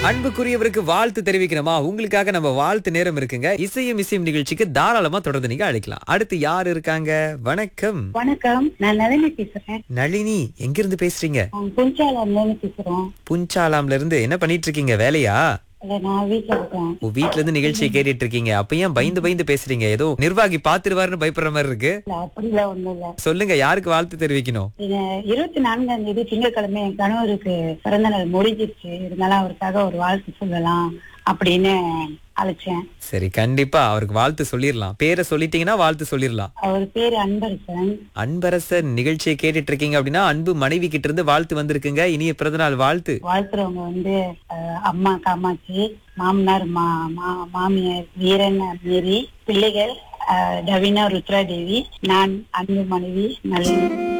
அன்புக்குரியவருக்கு வாழ்த்து தெரிவிக்கணுமா உங்களுக்காக நம்ம வாழ்த்து நேரம் இருக்குங்க இசையும் இசையும் நிகழ்ச்சிக்கு தாராளமா தொடர்ந்து நீங்க அழைக்கலாம் அடுத்து யார் இருக்காங்க வணக்கம் வணக்கம் நான் நளினி பேசுறேன் நளினி எங்க இருந்து பேசுறீங்க புஞ்சாலம்ல இருந்து பேசுறோம் புஞ்சாலாம்ல இருந்து என்ன பண்ணிட்டு இருக்கீங்க வேலையா இல்ல நான் வீட்டுல இருக்கேன் ஓ வீட்ல இருந்து நிகழ்ச்சியை கேட்டுட்டு இருக்கீங்க அப்ப ஏன் பயந்து பயந்து பேசுறீங்க ஏதோ நிர்வாகி பாத்துருவாருன்னு பயப்படுற மாதிரி இருக்கு இல்ல அப்படிலாம் ஒண்ணும் இல்ல சொல்லுங்க யாருக்கு வாழ்த்து தெரிவிக்கணும் இது இருபத்தி நான்காம் தேதி திங்கட்கிழமை என் கணவருக்கு பிறந்த நாள் முடிஞ்சிருச்சு இருந்தாலும் அவருக்காக ஒரு வாழ்த்து சொல்லலாம் அப்படின்னு அழைச்சேன் சரி கண்டிப்பா அவருக்கு வாழ்த்து சொல்லிடலாம் பேரை சொல்லிட்டீங்கன்னா வாழ்த்து சொல்லிடலாம் அவர் பேரு அன்பரசன் அன்பரசர் நிகழ்ச்சியை கேட்டுட்டு இருக்கீங்க அப்படின்னா அன்பு மனைவி கிட்ட இருந்து வாழ்த்து வந்திருக்குங்க இனிய பிறந்தநாள் வாழ்த்து வாழ்த்துறவங்க வந்து அஹ், அம்மா காமாட்சி மாமனார் மா மா- மாமியார் வீரன் மேரி பிள்ளைகள் அஹ், டவினா ருத்ரா தேவி நான் அன்பு மனைவி நளினி